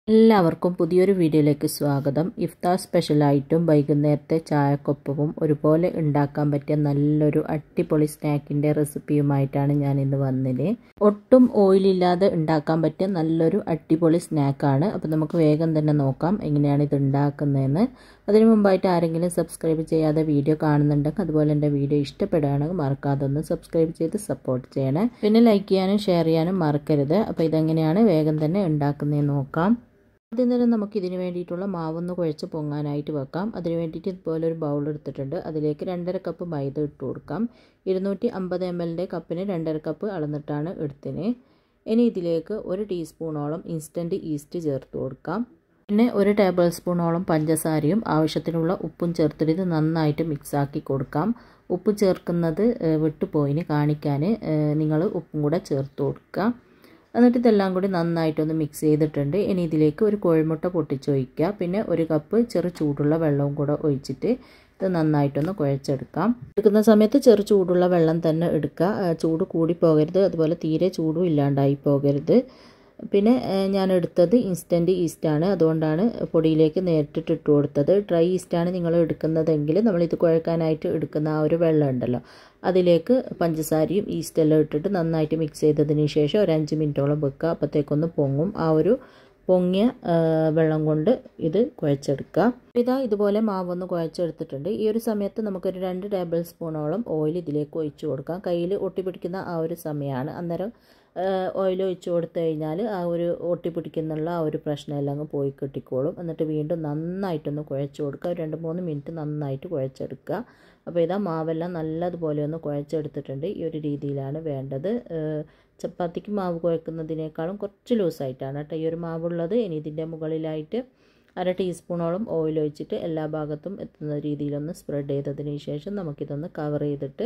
എല്ലാവർക്കും പുതിയൊരു വീഡിയോയിലേക്ക് സ്വാഗതം ഇഫ്താർ സ്പെഷ്യലായിട്ടും വൈകുന്നേരത്തെ ചായക്കൊപ്പവും ഒരുപോലെ ഉണ്ടാക്കാൻ പറ്റിയ നല്ലൊരു അടിപൊളി സ്നാക്കിൻ്റെ റെസിപ്പിയുമായിട്ടാണ് ഞാൻ ഇന്ന് വന്നത് ഒട്ടും ഓയിലില്ലാതെ ഉണ്ടാക്കാൻ പറ്റിയ നല്ലൊരു അടിപൊളി സ്നാക്കാണ് അപ്പോൾ നമുക്ക് വേഗം തന്നെ നോക്കാം എങ്ങനെയാണ് ഇത് ഉണ്ടാക്കുന്നതെന്ന് അതിനു മുമ്പായിട്ട് ആരെങ്കിലും സബ്സ്ക്രൈബ് ചെയ്യാതെ വീഡിയോ കാണുന്നുണ്ടെങ്കിൽ അതുപോലെ എൻ്റെ വീഡിയോ ഇഷ്ടപ്പെടുകയാണെങ്കിൽ മറക്കാതെ ഒന്ന് സബ്സ്ക്രൈബ് ചെയ്ത് സപ്പോർട്ട് ചെയ്യണേ പിന്നെ ലൈക്ക് ചെയ്യാനും ഷെയർ ചെയ്യാനും മറക്കരുത് അപ്പോൾ ഇതെങ്ങനെയാണ് വേഗം തന്നെ ഉണ്ടാക്കുന്നതെന്ന് നോക്കാം ആദ്യം തന്നെ നമുക്ക് ഇതിന് വേണ്ടിയിട്ടുള്ള മാവൊന്ന് കുഴച്ച് പൊങ്ങാനായിട്ട് വെക്കാം അതിന് വേണ്ടിയിട്ട് ഇതുപോലെ ഒരു ബൗൾ എടുത്തിട്ടുണ്ട് അതിലേക്ക് രണ്ടര കപ്പ് മൈദ ഇട്ട് കൊടുക്കാം ഇരുന്നൂറ്റി അമ്പത് എം എല്ലിൻ്റെ കപ്പിന് രണ്ടര കപ്പ് അളന്നിട്ടാണ് എടുത്തിന് ഇനി ഇതിലേക്ക് ഒരു ടീസ്പൂണോളം ഇൻസ്റ്റൻറ്റ് ഈസ്റ്റ് ചേർത്ത് കൊടുക്കാം പിന്നെ ഒരു ടേബിൾ സ്പൂണോളം പഞ്ചസാരയും ആവശ്യത്തിനുള്ള ഉപ്പും ചേർത്തിട്ട് ഇത് നന്നായിട്ട് മിക്സാക്കി കൊടുക്കാം ഉപ്പ് ചേർക്കുന്നത് വിട്ടുപോയിന് കാണിക്കാൻ നിങ്ങൾ ഉപ്പും കൂടെ ചേർത്ത് കൊടുക്കുക എന്നിട്ട് ഇതെല്ലാം കൂടി നന്നായിട്ടൊന്ന് മിക്സ് ചെയ്തിട്ടുണ്ട് ഇനി ഇതിലേക്ക് ഒരു കോഴിമുട്ട പൊട്ടിച്ചൊഴിക്കുക പിന്നെ ഒരു കപ്പ് ചെറു ചൂടുള്ള വെള്ളവും കൂടെ ഒഴിച്ചിട്ട് ഇത് നന്നായിട്ടൊന്ന് കുഴച്ചെടുക്കാം എടുക്കുന്ന സമയത്ത് ചെറു ചൂടുള്ള വെള്ളം തന്നെ എടുക്കുക ചൂട് കൂടി പോകരുത് അതുപോലെ തീരെ ചൂടും ഇല്ലാണ്ടായി പോകരുത് പിന്നെ ഞാൻ എടുത്തത് ഇൻസ്റ്റൻറ്റ് ഈസ്റ്റാണ് അതുകൊണ്ടാണ് പൊടിയിലേക്ക് നേരിട്ടിട്ട് ഇട്ട് കൊടുത്തത് ഡ്രൈ ഈസ്റ്റാണ് നിങ്ങൾ എടുക്കുന്നതെങ്കിൽ നമ്മളിത് കുഴക്കാനായിട്ട് എടുക്കുന്ന ആ ഒരു വെള്ളം ഉണ്ടല്ലോ അതിലേക്ക് പഞ്ചസാരയും ഈസ്റ്റെല്ലാം ഇട്ടിട്ട് നന്നായിട്ട് മിക്സ് ചെയ്തതിന് ശേഷം ഒരു അഞ്ച് മിനിറ്റോളം വെക്കുക അപ്പോഴത്തേക്കൊന്ന് പൊങ്ങും ആ ഒരു പൊങ്ങിയ വെള്ളം കൊണ്ട് ഇത് കുഴച്ചെടുക്കുക ഇതാ ഇതുപോലെ മാവൊന്ന് കുഴച്ചെടുത്തിട്ടുണ്ട് ഈ ഒരു സമയത്ത് നമുക്കൊരു രണ്ട് ടേബിൾ സ്പൂണോളം ഓയിൽ ഇതിലേക്ക് ഒഴിച്ചു കൊടുക്കാം കയ്യിൽ ഒട്ടിപ്പിടിക്കുന്ന ആ ഒരു സമയമാണ് അന്നേരം ഓയിൽ ഒഴിച്ചു കൊടുത്തു കഴിഞ്ഞാൽ ആ ഒരു ഒട്ടിപ്പിടിക്കുന്നുള്ള ആ ഒരു പ്രശ്നമെല്ലാം അങ്ങ് പോയി കിട്ടിക്കോളും എന്നിട്ട് വീണ്ടും നന്നായിട്ടൊന്ന് കുഴച്ച് കൊടുക്കുക രണ്ട് മൂന്ന് മിനിറ്റ് നന്നായിട്ട് കുഴച്ചെടുക്കുക അപ്പോൾ ഇതാ മാവെല്ലാം നല്ലതുപോലെ ഒന്ന് കുഴച്ചെടുത്തിട്ടുണ്ട് ഈ ഒരു രീതിയിലാണ് വേണ്ടത് ചപ്പാത്തിക്ക് മാവ് കുഴക്കുന്നതിനേക്കാളും കുറച്ച് ലൂസായിട്ടാണ് കേട്ടോ ഈ ഒരു മാവുള്ളത് ഇനി ഇതിൻ്റെ മുകളിലായിട്ട് അര ടീസ്പൂണോളം ഓയിൽ ഒഴിച്ചിട്ട് എല്ലാ ഭാഗത്തും എത്തുന്ന രീതിയിലൊന്ന് സ്പ്രെഡ് ചെയ്തതിന് ശേഷം നമുക്കിതൊന്ന് കവർ ചെയ്തിട്ട്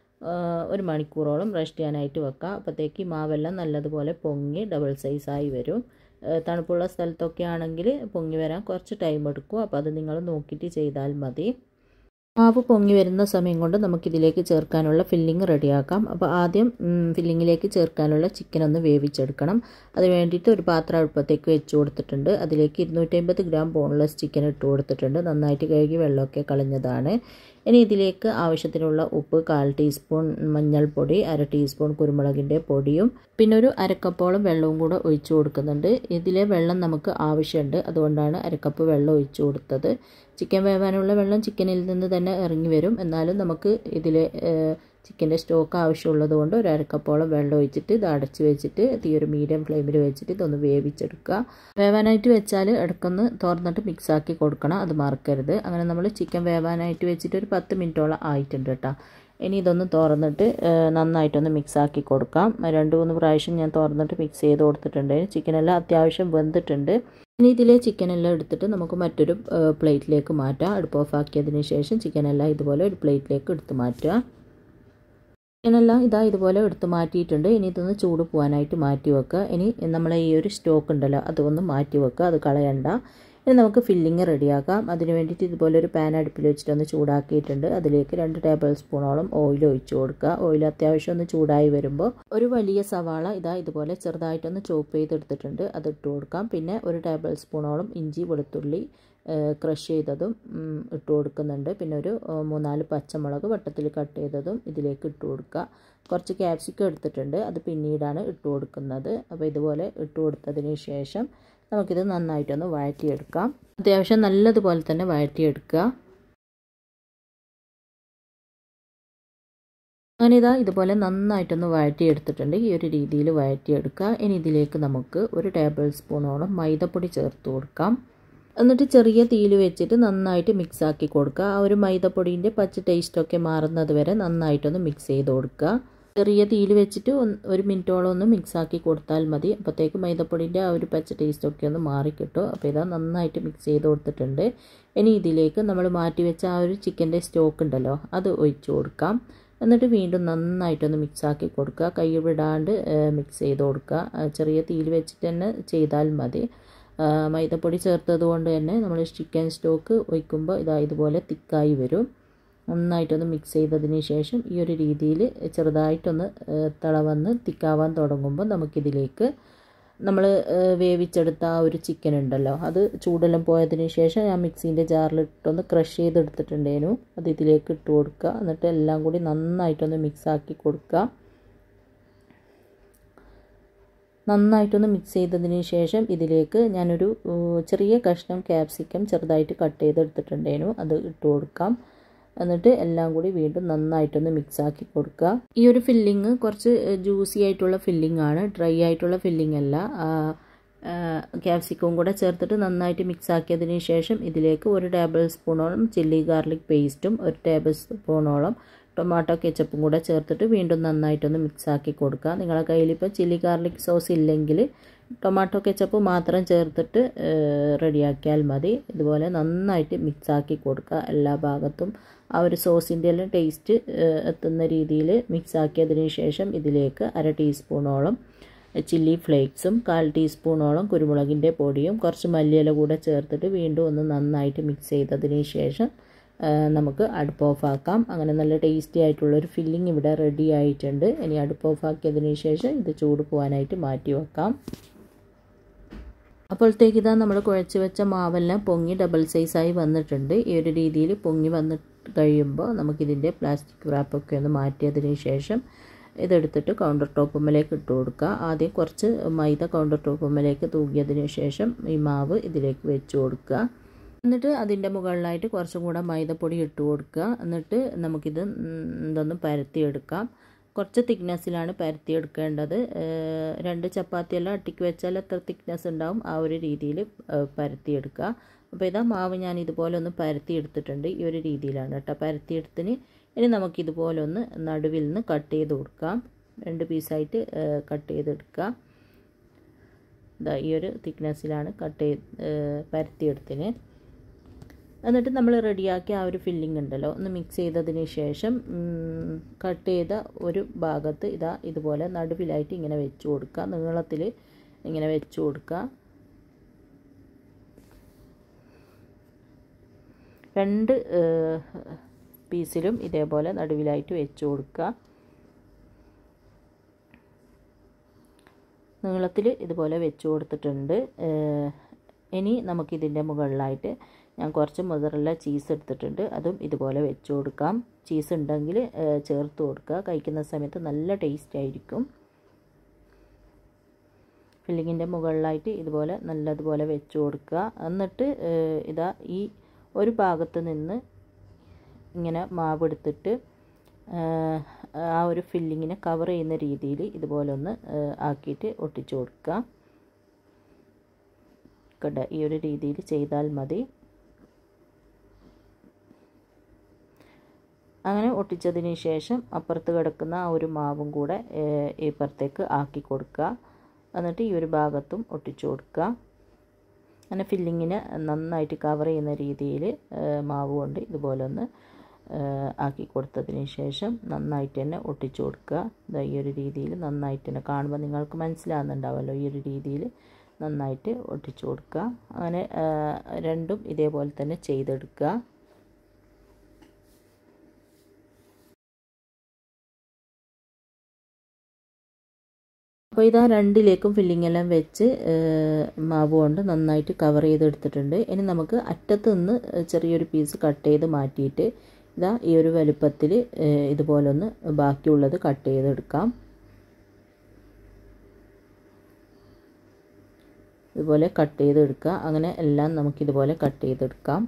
ഒരു മണിക്കൂറോളം റെസ്റ്റ് ചെയ്യാനായിട്ട് വെക്കാം അപ്പോഴത്തേക്ക് മാവെല്ലാം നല്ലതുപോലെ പൊങ്ങി ഡബിൾ സൈസായി വരും തണുപ്പുള്ള സ്ഥലത്തൊക്കെ ആണെങ്കിൽ പൊങ്ങി വരാൻ കുറച്ച് ടൈം എടുക്കും അപ്പോൾ അത് നിങ്ങൾ നോക്കിയിട്ട് ചെയ്താൽ മതി മാവ് പൊങ്ങി വരുന്ന സമയം കൊണ്ട് നമുക്കിതിലേക്ക് ചേർക്കാനുള്ള ഫില്ലിങ് റെഡിയാക്കാം അപ്പോൾ ആദ്യം ഫില്ലിങ്ങിലേക്ക് ചേർക്കാനുള്ള ചിക്കൻ ഒന്ന് വേവിച്ചെടുക്കണം അതിന് വേണ്ടിയിട്ട് ഒരു പാത്രം അടുപ്പത്തേക്ക് വെച്ച് കൊടുത്തിട്ടുണ്ട് അതിലേക്ക് ഇരുന്നൂറ്റമ്പത് ഗ്രാം ബോൺലെസ് ചിക്കൻ ഇട്ട് കൊടുത്തിട്ടുണ്ട് നന്നായിട്ട് കഴുകി വെള്ളമൊക്കെ കളഞ്ഞതാണ് ഇനി ഇതിലേക്ക് ആവശ്യത്തിനുള്ള ഉപ്പ് കാൽ ടീസ്പൂൺ മഞ്ഞൾപ്പൊടി അര ടീസ്പൂൺ കുരുമുളകിൻ്റെ പൊടിയും പിന്നെ ഒരു അരക്കപ്പോളം വെള്ളവും കൂടെ ഒഴിച്ചു കൊടുക്കുന്നുണ്ട് ഇതിലെ വെള്ളം നമുക്ക് ആവശ്യമുണ്ട് അതുകൊണ്ടാണ് അരക്കപ്പ് വെള്ളം ഒഴിച്ചു കൊടുത്തത് ചിക്കൻ വേവാനുള്ള വെള്ളം ചിക്കനിൽ നിന്ന് തന്നെ ഇറങ്ങി വരും എന്നാലും നമുക്ക് ഇതിൽ ചിക്കൻ്റെ സ്റ്റോക്ക് ആവശ്യമുള്ളത് കൊണ്ട് ഒരു അരക്കപ്പോളം വെള്ളം ഒഴിച്ചിട്ട് ഇത് അടച്ച് വെച്ചിട്ട് തീ ഒരു മീഡിയം ഫ്ലെയിമിൽ വെച്ചിട്ട് ഇതൊന്ന് വേവിച്ചെടുക്കുക വേവാനായിട്ട് വെച്ചാൽ ഇടക്കൊന്ന് തുറന്നിട്ട് മിക്സാക്കി കൊടുക്കണം അത് മറക്കരുത് അങ്ങനെ നമ്മൾ ചിക്കൻ വേവാനായിട്ട് വെച്ചിട്ട് ഒരു പത്ത് മിനിറ്റോളം ആയിട്ടുണ്ട് കേട്ടോ ഇനി ഇതൊന്ന് തുറന്നിട്ട് നന്നായിട്ടൊന്ന് മിക്സാക്കി കൊടുക്കാം രണ്ട് മൂന്ന് പ്രാവശ്യം ഞാൻ തുറന്നിട്ട് മിക്സ് ചെയ്ത് കൊടുത്തിട്ടുണ്ട് ചിക്കനെല്ലാം അത്യാവശ്യം വെന്തിട്ടുണ്ട് ഇനി ഇതിലെ ചിക്കനെല്ലാം എടുത്തിട്ട് നമുക്ക് മറ്റൊരു പ്ലേറ്റിലേക്ക് മാറ്റാം അടുപ്പ് ഓഫ് ആക്കിയതിന് ശേഷം ചിക്കനെല്ലാം ഇതുപോലെ ഒരു പ്ലേറ്റിലേക്ക് എടുത്ത് മാറ്റുക ചിക്കനെല്ലാം ഇതാ ഇതുപോലെ എടുത്ത് മാറ്റിയിട്ടുണ്ട് ഇനി ഇതൊന്ന് ചൂട് പോകാനായിട്ട് മാറ്റി വെക്കുക ഇനി നമ്മളെ ഈ ഒരു സ്റ്റോക്ക് ഉണ്ടല്ലോ അതൊന്ന് മാറ്റി വെക്കുക അത് കളയണ്ട ഇനി നമുക്ക് ഫില്ലിങ് റെഡിയാക്കാം അതിന് വേണ്ടിയിട്ട് ഇതുപോലെ ഒരു പാൻ അടുപ്പിൽ വെച്ചിട്ടൊന്ന് ചൂടാക്കിയിട്ടുണ്ട് അതിലേക്ക് രണ്ട് ടേബിൾ സ്പൂണോളം ഓയിൽ ഒഴിച്ചു കൊടുക്കുക ഓയിൽ അത്യാവശ്യം ഒന്ന് ചൂടായി വരുമ്പോൾ ഒരു വലിയ സവാള ഇതാ ഇതുപോലെ ചെറുതായിട്ടൊന്ന് ചോപ്പ് ചെയ്തെടുത്തിട്ടുണ്ട് അത് ഇട്ട് കൊടുക്കാം പിന്നെ ഒരു ടേബിൾ സ്പൂണോളം ഇഞ്ചി വെളുത്തുള്ളി ക്രഷ് ചെയ്തതും ഇട്ട് കൊടുക്കുന്നുണ്ട് പിന്നെ ഒരു മൂന്നാല് പച്ചമുളക് വട്ടത്തിൽ കട്ട് ചെയ്തതും ഇതിലേക്ക് ഇട്ട് കൊടുക്കുക കുറച്ച് ക്യാപ്സിക്കം എടുത്തിട്ടുണ്ട് അത് പിന്നീടാണ് ഇട്ട് കൊടുക്കുന്നത് അപ്പോൾ ഇതുപോലെ ഇട്ട് കൊടുത്തതിന് ശേഷം നമുക്കിത് നന്നായിട്ടൊന്ന് വഴറ്റിയെടുക്കാം അത്യാവശ്യം നല്ലതുപോലെ തന്നെ വഴറ്റിയെടുക്കുക അങ്ങനെ ഇതാ ഇതുപോലെ നന്നായിട്ടൊന്ന് വഴറ്റിയെടുത്തിട്ടുണ്ട് ഈ ഒരു രീതിയിൽ വഴറ്റിയെടുക്കുക ഇനി ഇതിലേക്ക് നമുക്ക് ഒരു ടേബിൾ സ്പൂണോളം മൈദപ്പൊടി ചേർത്ത് കൊടുക്കാം എന്നിട്ട് ചെറിയ തീയിൽ വെച്ചിട്ട് നന്നായിട്ട് മിക്സ് ആക്കി കൊടുക്കുക ആ ഒരു മൈദപ്പൊടിൻ്റെ പച്ച ടേസ്റ്റൊക്കെ മാറുന്നത് വരെ നന്നായിട്ടൊന്ന് മിക്സ് ചെയ്ത് കൊടുക്കുക ചെറിയ തീയിൽ വെച്ചിട്ട് ഒരു മിനിറ്റോളം ഒന്ന് മിക്സ് ആക്കി കൊടുത്താൽ മതി അപ്പോഴത്തേക്ക് മൈദപ്പൊടിൻ്റെ ആ ഒരു പച്ച ടേസ്റ്റൊക്കെ ഒന്ന് മാറിക്കിട്ടും അപ്പോൾ ഇതാ നന്നായിട്ട് മിക്സ് ചെയ്ത് കൊടുത്തിട്ടുണ്ട് ഇനി ഇതിലേക്ക് നമ്മൾ മാറ്റി വെച്ച ആ ഒരു ചിക്കൻ്റെ സ്റ്റോക്ക് ഉണ്ടല്ലോ അത് ഒഴിച്ചു കൊടുക്കാം എന്നിട്ട് വീണ്ടും നന്നായിട്ടൊന്ന് മിക്സ് ആക്കി കൊടുക്കുക കൈ വിടാണ്ട് മിക്സ് ചെയ്ത് കൊടുക്കുക ചെറിയ തീയിൽ വെച്ചിട്ട് തന്നെ ചെയ്താൽ മതി മൈദപ്പൊടി ചേർത്തത് കൊണ്ട് തന്നെ നമ്മൾ ചിക്കൻ സ്റ്റോക്ക് ഒഴിക്കുമ്പോൾ ഇതാ ഇതുപോലെ തിക്കായി വരും നന്നായിട്ടൊന്ന് മിക്സ് ചെയ്തതിന് ശേഷം ഈ ഒരു രീതിയിൽ ചെറുതായിട്ടൊന്ന് തിളവന്ന് തിക്കാവാൻ തുടങ്ങുമ്പോൾ നമുക്കിതിലേക്ക് നമ്മൾ വേവിച്ചെടുത്ത ആ ഒരു ചിക്കൻ ഉണ്ടല്ലോ അത് ചൂടെല്ലാം പോയതിന് ശേഷം ഞാൻ മിക്സീൻ്റെ ജാറിലിട്ടൊന്ന് ക്രഷ് ചെയ്തെടുത്തിട്ടുണ്ടേനു അത് ഇതിലേക്ക് ഇട്ട് കൊടുക്കുക എന്നിട്ട് എല്ലാം കൂടി നന്നായിട്ടൊന്ന് മിക്സാക്കി കൊടുക്കുക നന്നായിട്ടൊന്ന് മിക്സ് ചെയ്തതിന് ശേഷം ഇതിലേക്ക് ഞാനൊരു ചെറിയ കഷ്ണം ക്യാപ്സിക്കം ചെറുതായിട്ട് കട്ട് ചെയ്തെടുത്തിട്ടുണ്ടേനു അത് ഇട്ട് കൊടുക്കാം എന്നിട്ട് എല്ലാം കൂടി വീണ്ടും നന്നായിട്ടൊന്ന് മിക്സാക്കി കൊടുക്കുക ഈ ഒരു ഫില്ലിങ് കുറച്ച് ജ്യൂസി ആയിട്ടുള്ള ഫില്ലിംഗ് ആണ് ഡ്രൈ ആയിട്ടുള്ള ഫില്ലിംഗ് അല്ല ക്യാപ്സിക്കവും കൂടെ ചേർത്തിട്ട് നന്നായിട്ട് മിക്സ് ആക്കിയതിന് ശേഷം ഇതിലേക്ക് ഒരു ടേബിൾ സ്പൂണോളം ചില്ലി ഗാർലിക് പേസ്റ്റും ഒരു ടേബിൾ സ്പൂണോളം ടൊമാറ്റോ കെച്ചപ്പും കൂടെ ചേർത്തിട്ട് വീണ്ടും നന്നായിട്ടൊന്ന് മിക്സ് ആക്കി കൊടുക്കുക നിങ്ങളുടെ കയ്യിൽ ഇപ്പോൾ ചില്ലി ഗാർലിക് സോസ് ഇല്ലെങ്കിൽ ടൊമാറ്റോ കെച്ചപ്പ് മാത്രം ചേർത്തിട്ട് റെഡിയാക്കിയാൽ മതി ഇതുപോലെ നന്നായിട്ട് മിക്സ് ആക്കി കൊടുക്കുക എല്ലാ ഭാഗത്തും ആ ഒരു സോസിൻ്റെ എല്ലാം ടേസ്റ്റ് എത്തുന്ന രീതിയിൽ മിക്സ് ആക്കിയതിന് ശേഷം ഇതിലേക്ക് അര ടീസ്പൂണോളം ചില്ലി ഫ്ലേക്സും കാൽ ടീസ്പൂണോളം കുരുമുളകിൻ്റെ പൊടിയും കുറച്ച് മല്ലിയില കൂടെ ചേർത്തിട്ട് വീണ്ടും ഒന്ന് നന്നായിട്ട് മിക്സ് ചെയ്തതിന് ശേഷം നമുക്ക് അടുപ്പ് ഓഫ് ആക്കാം അങ്ങനെ നല്ല ടേസ്റ്റി ആയിട്ടുള്ളൊരു ഫില്ലിംഗ് ഇവിടെ റെഡി ആയിട്ടുണ്ട് ഇനി അടുപ്പ് ഓഫ് ആക്കിയതിന് ശേഷം ഇത് ചൂട് പോകാനായിട്ട് മാറ്റി വെക്കാം അപ്പോഴത്തേക്ക് ഇതാ നമ്മൾ കുഴച്ച് വെച്ച മാവെല്ലാം പൊങ്ങി ഡബിൾ സൈസായി വന്നിട്ടുണ്ട് ഈ ഒരു രീതിയിൽ പൊങ്ങി വന്ന് കഴിയുമ്പോൾ നമുക്കിതിൻ്റെ പ്ലാസ്റ്റിക് റാപ്പൊക്കെ ഒന്ന് മാറ്റിയതിന് ശേഷം ഇതെടുത്തിട്ട് കൗണ്ടർ ടോപ്പുമ്മലേക്ക് ഇട്ട് കൊടുക്കുക ആദ്യം കുറച്ച് മൈദ കൗണ്ടർ ടോപ്പുമ്മലേക്ക് തൂക്കിയതിന് ശേഷം ഈ മാവ് ഇതിലേക്ക് വെച്ച് കൊടുക്കുക എന്നിട്ട് അതിൻ്റെ മുകളിലായിട്ട് കുറച്ചും കൂടെ മൈദപ്പൊടി ഇട്ട് കൊടുക്കുക എന്നിട്ട് നമുക്കിത് ഇതൊന്ന് പരത്തിയെടുക്കാം കുറച്ച് തിക്നെസ്സിലാണ് പരത്തിയെടുക്കേണ്ടത് രണ്ട് ചപ്പാത്തിയെല്ലാം അട്ടിക്ക് വെച്ചാൽ എത്ര തിക്നെസ് ഉണ്ടാവും ആ ഒരു രീതിയിൽ പരത്തിയെടുക്കുക അപ്പോൾ ഇതാ മാവ് ഞാൻ ഇതുപോലെ ഒന്ന് പരത്തി എടുത്തിട്ടുണ്ട് ഈ ഒരു രീതിയിലാണ് കേട്ടോ പരത്തിയെടുത്തിന് ഇനി നമുക്കിതുപോലെ ഒന്ന് നടുവിൽ നിന്ന് കട്ട് ചെയ്ത് കൊടുക്കാം രണ്ട് പീസായിട്ട് കട്ട് ചെയ്തെടുക്കുക ഇതാ ഈ ഒരു തിക്നെസ്സിലാണ് കട്ട് ചെയ്ത് പരത്തിയെടുത്തിന് എന്നിട്ട് നമ്മൾ റെഡിയാക്കിയ ആ ഒരു ഫില്ലിംഗ് ഉണ്ടല്ലോ ഒന്ന് മിക്സ് ചെയ്തതിന് ശേഷം കട്ട് ചെയ്ത ഒരു ഭാഗത്ത് ഇതാ ഇതുപോലെ നടുവിലായിട്ട് ഇങ്ങനെ വെച്ച് കൊടുക്കുക നീളത്തിൽ ഇങ്ങനെ വെച്ച് കൊടുക്കുക രണ്ട് പീസിലും ഇതേപോലെ നടുവിലായിട്ട് വെച്ച് കൊടുക്കുക നീളത്തിൽ ഇതുപോലെ വെച്ച് കൊടുത്തിട്ടുണ്ട് ഇനി നമുക്കിതിൻ്റെ മുകളിലായിട്ട് ഞാൻ കുറച്ച് മുതറുള്ള ചീസ് എടുത്തിട്ടുണ്ട് അതും ഇതുപോലെ വെച്ച് കൊടുക്കാം ചീസ് ഉണ്ടെങ്കിൽ ചേർത്ത് കൊടുക്കുക കഴിക്കുന്ന സമയത്ത് നല്ല ടേസ്റ്റ് ആയിരിക്കും ഫില്ലിങ്ങിൻ്റെ മുകളിലായിട്ട് ഇതുപോലെ നല്ലതുപോലെ വെച്ച് കൊടുക്കുക എന്നിട്ട് ഇതാ ഈ ഒരു ഭാഗത്ത് നിന്ന് ഇങ്ങനെ മാവ് എടുത്തിട്ട് ആ ഒരു ഫില്ലിങ്ങിനെ കവർ ചെയ്യുന്ന രീതിയിൽ ഇതുപോലെ ഒന്ന് ആക്കിയിട്ട് ഒട്ടിച്ചു കൊടുക്കുക കണ്ട ഈ ഒരു രീതിയിൽ ചെയ്താൽ മതി അങ്ങനെ ഒട്ടിച്ചതിന് ശേഷം അപ്പുറത്ത് കിടക്കുന്ന ആ ഒരു മാവും കൂടെ ഇപ്പുറത്തേക്ക് ആക്കി കൊടുക്കുക എന്നിട്ട് ഈ ഒരു ഭാഗത്തും ഒട്ടിച്ചു കൊടുക്കുക അങ്ങനെ ഫില്ലിങ്ങിന് നന്നായിട്ട് കവർ ചെയ്യുന്ന രീതിയിൽ മാവ് കൊണ്ട് ഇതുപോലെ ഒന്ന് ആക്കി കൊടുത്തതിന് ശേഷം നന്നായിട്ട് തന്നെ ഒട്ടിച്ചു കൊടുക്കുക ഇതാ ഈ ഒരു രീതിയിൽ നന്നായിട്ട് തന്നെ കാണുമ്പോൾ നിങ്ങൾക്ക് മനസ്സിലാകുന്നുണ്ടാവുമല്ലോ ഈ ഒരു രീതിയിൽ നന്നായിട്ട് ഒട്ടിച്ചു കൊടുക്കുക അങ്ങനെ രണ്ടും ഇതേപോലെ തന്നെ ചെയ്തെടുക്കുക അപ്പോൾ ഇതാ രണ്ടിലേക്കും ഫില്ലിംഗ് എല്ലാം വെച്ച് മാവ് കൊണ്ട് നന്നായിട്ട് കവർ ചെയ്തെടുത്തിട്ടുണ്ട് ഇനി നമുക്ക് അറ്റത്ത് നിന്ന് ചെറിയൊരു പീസ് കട്ട് ചെയ്ത് മാറ്റിയിട്ട് ഇതാ ഈ ഒരു വലുപ്പത്തിൽ ഇതുപോലൊന്ന് ബാക്കിയുള്ളത് കട്ട് ചെയ്തെടുക്കാം ഇതുപോലെ കട്ട് ചെയ്തെടുക്കുക അങ്ങനെ എല്ലാം നമുക്കിതുപോലെ കട്ട് ചെയ്തെടുക്കാം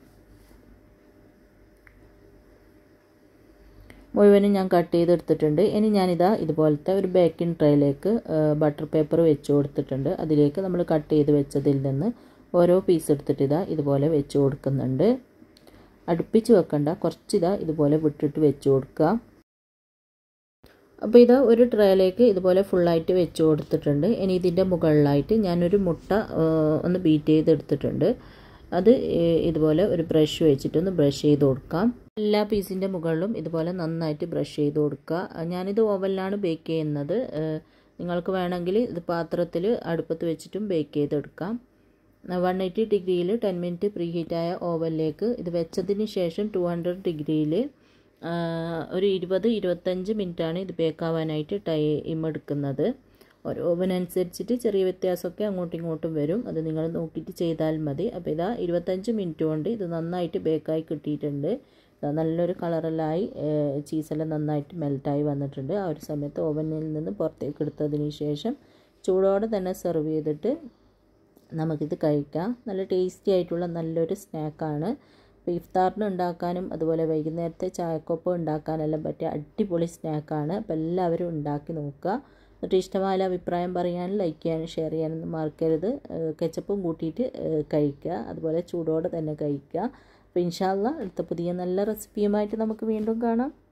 മുഴുവനും ഞാൻ കട്ട് ചെയ്തെടുത്തിട്ടുണ്ട് ഇനി ഞാനിതാ ഇതുപോലത്തെ ഒരു ബേക്കിംഗ് ട്രേയിലേക്ക് ബട്ടർ പേപ്പർ വെച്ച് കൊടുത്തിട്ടുണ്ട് അതിലേക്ക് നമ്മൾ കട്ട് ചെയ്ത് വെച്ചതിൽ നിന്ന് ഓരോ പീസ് എടുത്തിട്ട് ഇതാ ഇതുപോലെ വെച്ച് കൊടുക്കുന്നുണ്ട് അടുപ്പിച്ച് വെക്കണ്ട കുറച്ചിതാ ഇതുപോലെ വിട്ടിട്ട് വെച്ച് കൊടുക്കുക അപ്പോൾ ഇത് ഒരു ട്രേയിലേക്ക് ഇതുപോലെ ഫുള്ളായിട്ട് വെച്ച് കൊടുത്തിട്ടുണ്ട് ഇനി ഇതിൻ്റെ മുകളിലായിട്ട് ഞാനൊരു മുട്ട ഒന്ന് ബീറ്റ് ചെയ്തെടുത്തിട്ടുണ്ട് അത് ഇതുപോലെ ഒരു ബ്രഷ് വെച്ചിട്ടൊന്ന് ബ്രഷ് ചെയ്ത് കൊടുക്കാം എല്ലാ പീസിൻ്റെ മുകളിലും ഇതുപോലെ നന്നായിട്ട് ബ്രഷ് ചെയ്ത് കൊടുക്കുക ഞാനിത് ഓവനിലാണ് ബേക്ക് ചെയ്യുന്നത് നിങ്ങൾക്ക് വേണമെങ്കിൽ ഇത് പാത്രത്തിൽ അടുപ്പത്ത് വെച്ചിട്ടും ബേക്ക് ചെയ്തെടുക്കാം വൺ എയ്റ്റി ഡിഗ്രിയിൽ ടെൻ മിനിറ്റ് പ്രീ ഹീറ്റായ ഓവനിലേക്ക് ഇത് വെച്ചതിന് ശേഷം ടു ഹൺഡ്രഡ് ഡിഗ്രിയിൽ ഒരു ഇരുപത് ഇരുപത്തഞ്ച് മിനിറ്റാണ് ഇത് ബേക്കാവാനായിട്ട് ടൈം എടുക്കുന്നത് ഓരോ ഓവൻ അനുസരിച്ചിട്ട് ചെറിയ വ്യത്യാസമൊക്കെ അങ്ങോട്ടും ഇങ്ങോട്ടും വരും അത് നിങ്ങൾ നോക്കിയിട്ട് ചെയ്താൽ മതി അപ്പോൾ ഇതാ ഇരുപത്തഞ്ച് മിനിറ്റ് കൊണ്ട് ഇത് നന്നായിട്ട് ബേക്കായി കിട്ടിയിട്ടുണ്ട് നല്ലൊരു കളറെല്ലായി ചീസെല്ലാം നന്നായിട്ട് മെൽറ്റായി വന്നിട്ടുണ്ട് ആ ഒരു സമയത്ത് ഓവനിൽ നിന്ന് പുറത്തേക്ക് എടുത്തതിന് ശേഷം ചൂടോടെ തന്നെ സെർവ് ചെയ്തിട്ട് നമുക്കിത് കഴിക്കാം നല്ല ടേസ്റ്റി ആയിട്ടുള്ള നല്ലൊരു സ്നാക്കാണ് അപ്പോൾ ഇഫ്താറിന് ഉണ്ടാക്കാനും അതുപോലെ വൈകുന്നേരത്തെ ചായക്കൊപ്പം ഉണ്ടാക്കാനെല്ലാം പറ്റിയ അടിപൊളി സ്നാക്കാണ് അപ്പോൾ എല്ലാവരും ഉണ്ടാക്കി നോക്കുക എന്നിട്ട് ഇഷ്ടമായ അഭിപ്രായം പറയാനും ലൈക്ക് ചെയ്യാനും ഷെയർ ചെയ്യാനൊന്നും മറക്കരുത് കെച്ചപ്പും കൂട്ടിയിട്ട് കഴിക്കുക അതുപോലെ ചൂടോടെ തന്നെ കഴിക്കുക അപ്പോൾ ഇൻഷാല്ല അടുത്ത പുതിയ നല്ല റെസിപ്പിയുമായിട്ട് നമുക്ക് വീണ്ടും കാണാം